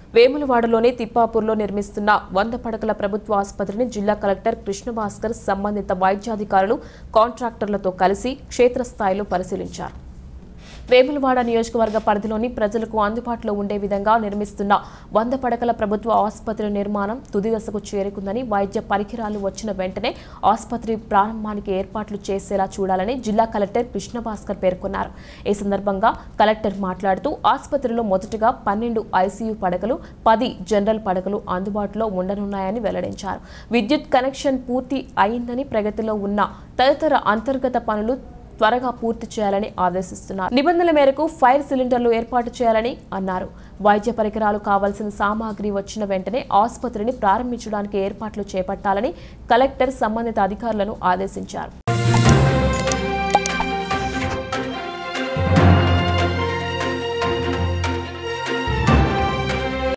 వేములవాడలోని తిప్పాపూర్లో నిర్మిస్తున్న వంద పడకల ప్రభుత్వ ఆసుపత్రిని జిల్లా కలెక్టర్ కృష్ణభాస్కర్ సంబంధిత వైద్యాధికారులు కాంట్రాక్టర్లతో కలిసి క్షేత్రస్థాయిలో పరిశీలించారు వేములవాడ నియోజకవర్గ పరిధిలోని ప్రజలకు అందుబాటులో ఉండే విధంగా నిర్మిస్తున్న వంద పడకల ప్రభుత్వ ఆసుపత్రి నిర్మాణం తుది దశకు చేరుకుందని వైద్య పరికరాలు వచ్చిన వెంటనే ఆసుపత్రి ప్రారంభానికి ఏర్పాట్లు చేసేలా చూడాలని జిల్లా కలెక్టర్ కృష్ణభాస్కర్ పేర్కొన్నారు ఈ సందర్భంగా కలెక్టర్ మాట్లాడుతూ ఆసుపత్రిలో మొదటగా పన్నెండు ఐసీయూ పడకలు పది జనరల్ పడకలు అందుబాటులో ఉండనున్నాయని వెల్లడించారు విద్యుత్ కనెక్షన్ పూర్తి అయిందని ప్రగతిలో ఉన్న తదితర అంతర్గత పనులు త్వరగా పూర్తి చేయాలని ఆదేశిస్తున్నారు నిబంధనల మేరకు ఫైర్ సిలిండర్లు ఏర్పాటు చేయాలని అన్నారు వైద్య పరికరాలు కావాల్సిన సామాగ్రి వచ్చిన వెంటనే ఆసుపత్రిని ప్రారంభించడానికి ఏర్పాట్లు చేపట్టాలని కలెక్టర్ సంబంధిత అధికారులను ఆదేశించారు